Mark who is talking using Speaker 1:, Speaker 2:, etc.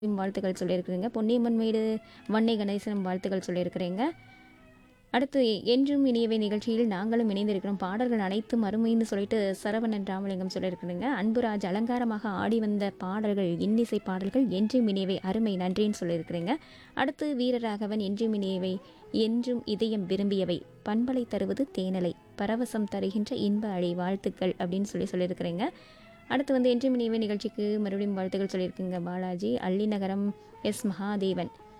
Speaker 1: வாழ்த்துக்கள் சொல்லியிருக்கிறீங்க பொன்னியம்மன் மேடு வன்னை கணேசன் வாழ்த்துக்கள் சொல்லியிருக்கிறீங்க அடுத்து என்றும் இனியவை நிகழ்ச்சியில் நாங்களும் இணைந்திருக்கிறோம் பாடல்கள் அனைத்தும் அருமைன்னு சொல்லிட்டு சரவணன் ராமலிங்கம் சொல்லியிருக்கிறீங்க அன்புராஜ் அலங்காரமாக ஆடி வந்த பாடல்கள் இன்னிசை பாடல்கள் என்றும் இனியவை அருமை நன்றின்னு சொல்லியிருக்கிறீங்க அடுத்து வீரராகவன் என்றும் இனியவை என்றும் இதயம் விரும்பியவை பண்பலை தருவது தேனலை பரவசம் தருகின்ற இன்ப அழை வாழ்த்துக்கள் அப்படின்னு சொல்லி சொல்லியிருக்கிறீங்க அடுத்து வந்து என்றும் இனியவை நிகழ்ச்சிக்கு மறுபடியும் வாழ்த்துக்கள் சொல்லியிருக்கீங்க பாலாஜி அள்ளிநகரம் எஸ் மகாதேவன்